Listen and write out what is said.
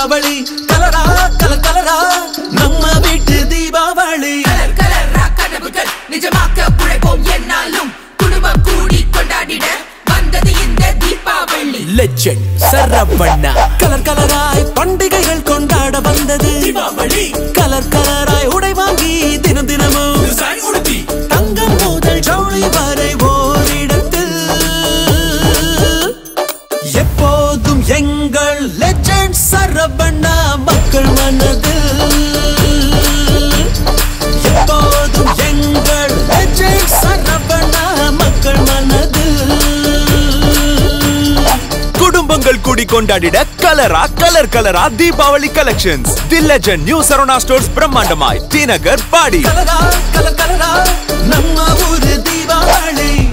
தீபாவளி கலரா கலர் கலரா நம்ம வீட்டு தீபாவளி கலர் கலரா கனவுகள் நிஜமாக்க உழைப்போம் என்னாலும் குடும்பம் கூடி கொண்டாடிட வந்தது இந்த தீபாவளி லெஜெண்ட் சரவண்ணா கலர் கலராய் பண்டிகைகள் கொண்டாட வந்தது தீபாவளி கலர் கலராய் உடை வாங்கி தினம் தினமும் டிசைன் உடுத்தி தங்கம் முதல் ஜவுளி வரை ஓரிடத்தில் எப்போதும் எங்கள் லெஜெண்ட் சரவண்ணா மக்கள் மனதில் எப்போதும் எங்கள் லெஜெண்ட் சரவண்ணா மக்கள் மனதில் குடும்பங்கள் கூடி கொண்டாடிட கலரா கலர் கலரா Deepavali collections the legend new Saravana stores பிரம்மாண்டமாய் டி நகர் பாடி கலரா கலர் கலரா நம்ம ஊரு தீபாவளி